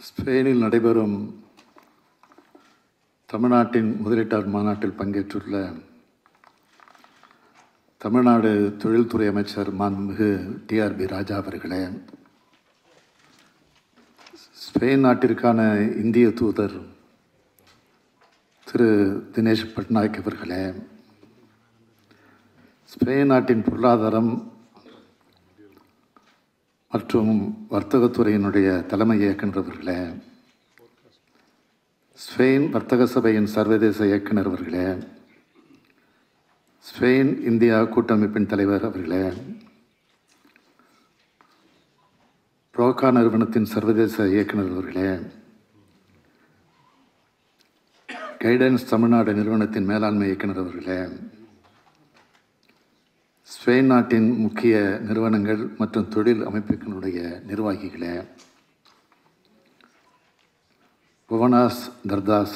ஸ்பெயினில் நடைபெறும் தமிழ்நாட்டின் முதலீட்டாளர் மாநாட்டில் பங்கேற்றுள்ள தமிழ்நாடு தொழில்துறை அமைச்சர் மாண்புமிகு டிஆர்பி ராஜா அவர்களே ஸ்பெயின் நாட்டிற்கான இந்திய தூதர் திரு தினேஷ் பட்நாயக் அவர்களே ஸ்பெயின் நாட்டின் பொருளாதாரம் மற்றும் வர்த்தகத்துறையினுடைய தலைமை இயக்குனர் அவர்களே ஸ்பெயின் வர்த்தக சபையின் சர்வதேச இயக்குனர் அவர்களே ஸ்பெயின் இந்தியா கூட்டமைப்பின் தலைவர் அவர்களே புரோக்கா நிறுவனத்தின் சர்வதேச இயக்குனர் அவர்களே கைடன்ஸ் தமிழ்நாடு நிறுவனத்தின் மேலாண்மை இயக்குனர் அவர்களே ஸ்பெயின் நாட்டின் முக்கிய நிறுவனங்கள் மற்றும் தொழில் அமைப்புகளுடைய நிர்வாகிகளே புவனாஸ் தர்தாஸ்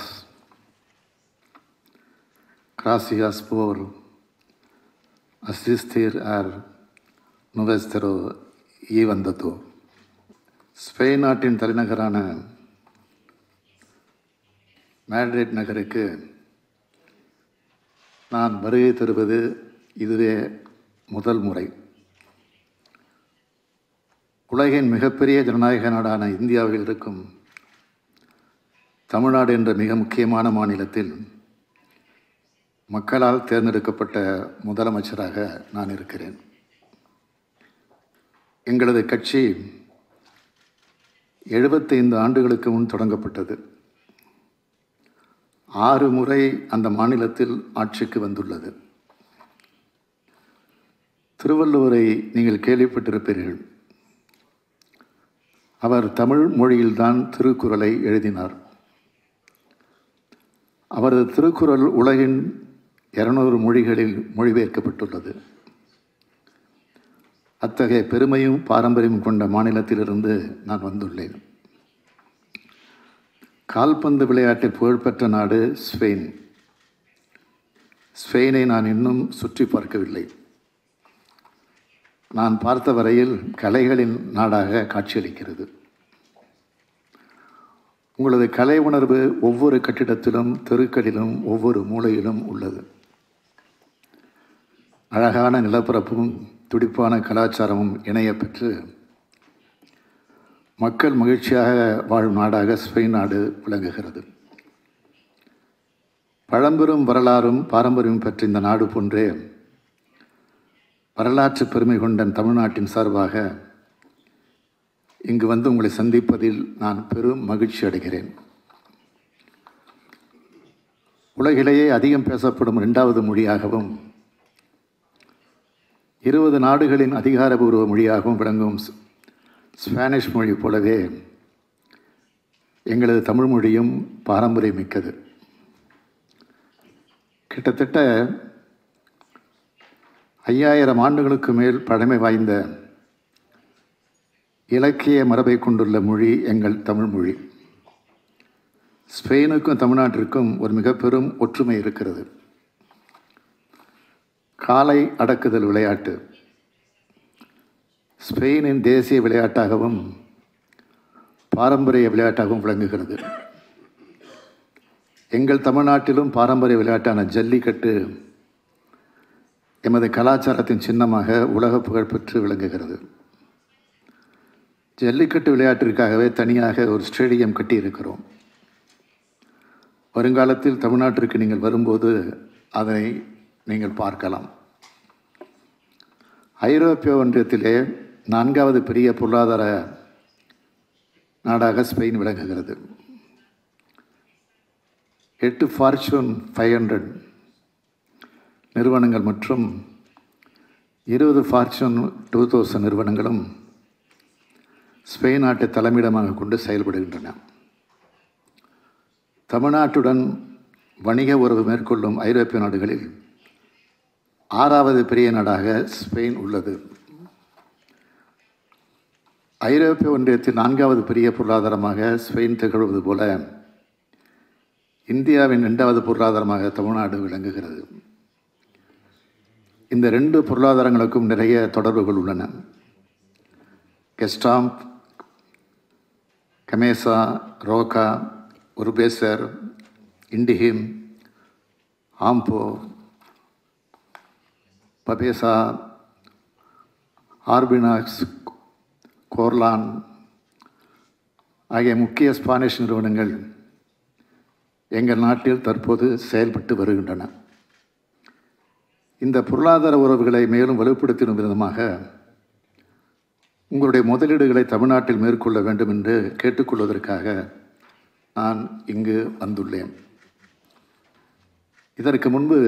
கிராசியாஸ் போர் அசிஸ்தீர் ஆர் நுவெஸ்தரோ ஈ வந்ததோ ஸ்பெயின் நாட்டின் தலைநகரான மேட்ரிட் நகருக்கு நான் வருகை தருவது இதுவே முதல் முறை உலகின் மிகப்பெரிய ஜனநாயக நாடான இந்தியாவில் இருக்கும் தமிழ்நாடு என்ற மிக முக்கியமான மாநிலத்தில் மக்களால் தேர்ந்தெடுக்கப்பட்ட முதலமைச்சராக நான் இருக்கிறேன் எங்களது கட்சி எழுபத்தைந்து ஆண்டுகளுக்கு முன் தொடங்கப்பட்டது ஆறு முறை அந்த மாநிலத்தில் ஆட்சிக்கு வந்துள்ளது திருவள்ளுவரை நீங்கள் கேள்விப்பட்டிருப்பீர்கள் அவர் தமிழ் மொழியில்தான் திருக்குறளை எழுதினார் அவரது திருக்குறள் உலகின் இருநூறு மொழிகளில் மொழிபெயர்க்கப்பட்டுள்ளது அத்தகைய பெருமையும் பாரம்பரியம் கொண்ட மாநிலத்திலிருந்து நான் வந்துள்ளேன் கால்பந்து விளையாட்டில் புகழ்பெற்ற நாடு ஸ்பெயின் ஸ்பெயினை நான் இன்னும் சுற்றி பார்க்கவில்லை நான் பார்த்த வரையில் கலைகளின் நாடாக காட்சியளிக்கிறது உங்களது கலை உணர்வு ஒவ்வொரு கட்டிடத்திலும் தெருக்களிலும் ஒவ்வொரு மூலையிலும் உள்ளது அழகான நிலப்பரப்பும் துடிப்பான கலாச்சாரமும் இணைய பெற்று மக்கள் மகிழ்ச்சியாக வாழும் நாடாக ஸ்பெயின் நாடு விளங்குகிறது பழம்பெரும் வரலாறும் பாரம்பரியம் பெற்ற இந்த நாடு போன்றே வரலாற்று பெருமை கொண்ட தமிழ்நாட்டின் சார்பாக இங்கு வந்து உங்களை சந்திப்பதில் நான் பெரும் மகிழ்ச்சி அடைகிறேன் உலகிலேயே அதிகம் பேசப்படும் இரண்டாவது மொழியாகவும் இருபது நாடுகளின் அதிகாரபூர்வ மொழியாகவும் விளங்கும் ஸ்பானிஷ் மொழி போலவே எங்களது தமிழ் மொழியும் பாரம்பரியமிக்கது கிட்டத்தட்ட ஐயாயிரம் ஆண்டுகளுக்கு மேல் பழமை வாய்ந்த இலக்கிய மரபை கொண்டுள்ள மொழி எங்கள் தமிழ் மொழி ஸ்பெயினுக்கும் தமிழ்நாட்டிற்கும் ஒரு மிக பெரும் ஒற்றுமை இருக்கிறது காலை அடக்குதல் விளையாட்டு ஸ்பெயினின் தேசிய விளையாட்டாகவும் பாரம்பரிய விளையாட்டாகவும் விளங்குகிறது எங்கள் தமிழ்நாட்டிலும் பாரம்பரிய விளையாட்டான ஜல்லிக்கட்டு எமது கலாச்சாரத்தின் சின்னமாக உலக புகழ்பெற்று விளங்குகிறது ஜல்லிக்கட்டு விளையாட்டிற்காகவே தனியாக ஒரு ஸ்டேடியம் கட்டியிருக்கிறோம் வருங்காலத்தில் தமிழ்நாட்டிற்கு நீங்கள் வரும்போது அதை நீங்கள் பார்க்கலாம் ஐரோப்பிய ஒன்றியத்திலே நான்காவது பெரிய பொருளாதார நாடாக ஸ்பெயின் விளங்குகிறது எட்டு ஃபார்ச்சூன் ஃபைவ் ஹண்ட்ரட் நிறுவனங்கள் மற்றும் இருபது ஃபார்ச்சூன் டூ தௌசண்ட் நிறுவனங்களும் ஸ்பெயின் நாட்டை தலைமையிடமாக கொண்டு செயல்படுகின்றன தமிழ்நாட்டுடன் வணிக உறவு மேற்கொள்ளும் ஐரோப்பிய நாடுகளில் ஆறாவது பெரிய நாடாக ஸ்பெயின் உள்ளது ஐரோப்பிய ஒன்றியத்தில் நான்காவது பெரிய பொருளாதாரமாக ஸ்பெயின் திகழ்வது போல இந்தியாவின் இரண்டாவது பொருளாதாரமாக தமிழ்நாடு விளங்குகிறது இந்த ரெண்டு பொருளாதாரங்களுக்கும் நிறைய தொடர்புகள் உள்ளன கெஸ்டாம்ப் கமேசா ரோகா உருபேசர் இண்டிஹிம் ஆம்போ பபேசா ஆர்பினாக்ஸ் கோர்லான் ஆகிய முக்கிய ஸ்பானிஷ் நிறுவனங்கள் எங்கள் நாட்டில் தற்போது செயல்பட்டு வருகின்றன இந்த பொருளாதார உறவுகளை மேலும் வலுப்படுத்திடும் விதமாக உங்களுடைய முதலீடுகளை தமிழ்நாட்டில் மேற்கொள்ள வேண்டும் என்று கேட்டுக்கொள்வதற்காக நான் இங்கு வந்துள்ளேன் இதற்கு முன்பு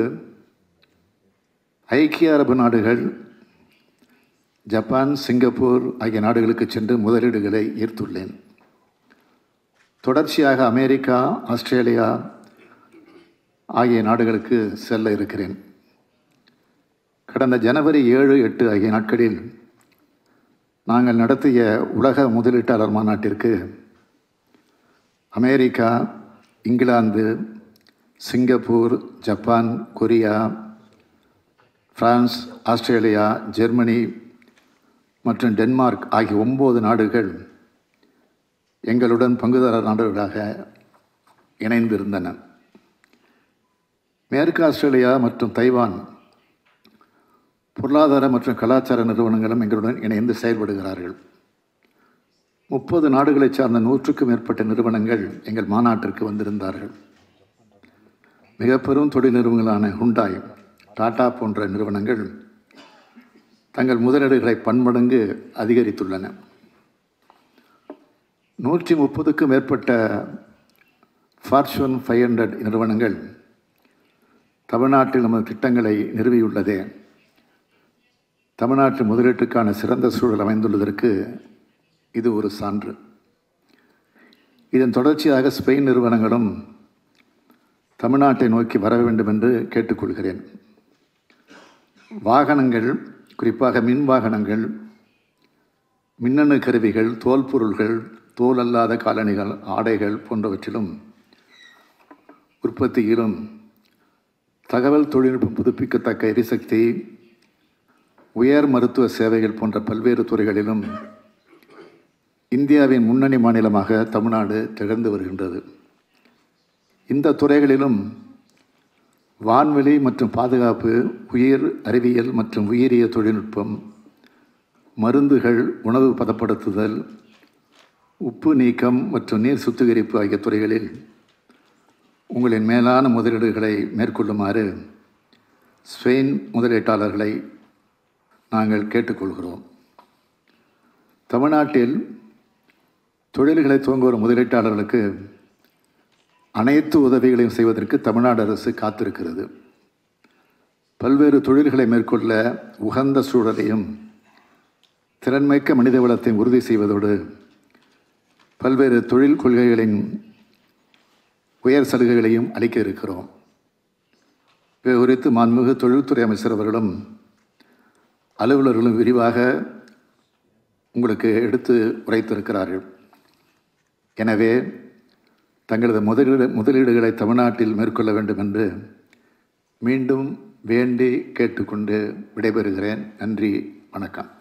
ஐக்கிய அரபு நாடுகள் ஜப்பான் சிங்கப்பூர் ஆகிய நாடுகளுக்கு சென்று முதலீடுகளை ஈர்த்துள்ளேன் தொடர்ச்சியாக அமெரிக்கா ஆஸ்திரேலியா ஆகிய நாடுகளுக்கு செல்ல இருக்கிறேன் கடந்த ஜனவரி ஏழு எட்டு ஆகிய நாட்களில் நாங்கள் நடத்திய உலக முதலீட்டாளர் மாநாட்டிற்கு America England Singapore Japan Korea France Australia Germany மற்றும் டென்மார்க் ஆகிய ஒம்பது நாடுகள் எங்களுடன் பங்குதாரர் நாடுகளாக இணைந்திருந்தன மேற்கு ஆஸ்திரேலியா மற்றும் தைவான் பொருளாதார மற்றும் கலாச்சார நிறுவனங்களும் எங்களுடன் இணைந்து செயல்படுகிறார்கள் முப்பது நாடுகளைச் சார்ந்த நூற்றுக்கும் மேற்பட்ட நிறுவனங்கள் எங்கள் மாநாட்டிற்கு வந்திருந்தார்கள் மிக பெரும் தொழில் நிறுவனங்களான ஹுண்டாய் டாடா போன்ற நிறுவனங்கள் தங்கள் முதலீடுகளை பன்மடங்கு அதிகரித்துள்ளன நூற்றி முப்பதுக்கும் மேற்பட்ட ஃபார்ச்சூன் ஃபைவ் ஹண்ட்ரட் நிறுவனங்கள் தமிழ்நாட்டில் நமது திட்டங்களை நிறுவியுள்ளதே தமிழ்நாட்டு முதலீட்டுக்கான சிறந்த சூழல் அமைந்துள்ளதற்கு இது ஒரு சான்று இதன் தொடர்ச்சியாக ஸ்பெயின் நிறுவனங்களும் தமிழ்நாட்டை நோக்கி வர வேண்டும் என்று கேட்டுக்கொள்கிறேன் வாகனங்கள் குறிப்பாக மின் வாகனங்கள் மின்னணு கருவிகள் தோல் பொருள்கள் தோல் அல்லாத காலணிகள் ஆடைகள் போன்றவற்றிலும் உற்பத்தியிலும் தகவல் தொழில்நுட்பம் புதுப்பிக்கத்தக்க எரிசக்தி உயர் மருத்துவ சேவைகள் போன்ற பல்வேறு துறைகளிலும் இந்தியாவின் முன்னணி மாநிலமாக தமிழ்நாடு திகழ்ந்து வருகின்றது இந்த துறைகளிலும் வான்வெளி மற்றும் பாதுகாப்பு உயிர் அறிவியல் மற்றும் உயிரிய தொழில்நுட்பம் மருந்துகள் உணவு பதப்படுத்துதல் உப்பு நீக்கம் மற்றும் நீர் சுத்திகரிப்பு ஆகிய துறைகளில் உங்களின் மேலான முதலீடுகளை மேற்கொள்ளுமாறு ஸ்பெயின் முதலீட்டாளர்களை நாங்கள் கேட்டுக்கொள்கிறோம் தமிழ்நாட்டில் தொழில்களை துவங்க வரும் முதலீட்டாளர்களுக்கு அனைத்து உதவிகளையும் செய்வதற்கு தமிழ்நாடு அரசு காத்திருக்கிறது பல்வேறு தொழில்களை மேற்கொள்ள உகந்த சூழலையும் திறன்மிக்க மனித வளத்தை உறுதி செய்வதோடு பல்வேறு தொழில் கொள்கைகளின் உயர் சலுகைகளையும் அளிக்க இருக்கிறோம் இது குறித்து மாண்புமிகு தொழில்துறை அமைச்சர் அவர்களும் அலுவலர்களும் விரிவாக உங்களுக்கு எடுத்து உரைத்திருக்கிறார்கள் எனவே தங்களது முதலீடு முதலீடுகளை தமிழ்நாட்டில் மேற்கொள்ள வேண்டும் என்று மீண்டும் வேண்டி கேட்டுக்கொண்டு விடைபெறுகிறேன் நன்றி வணக்கம்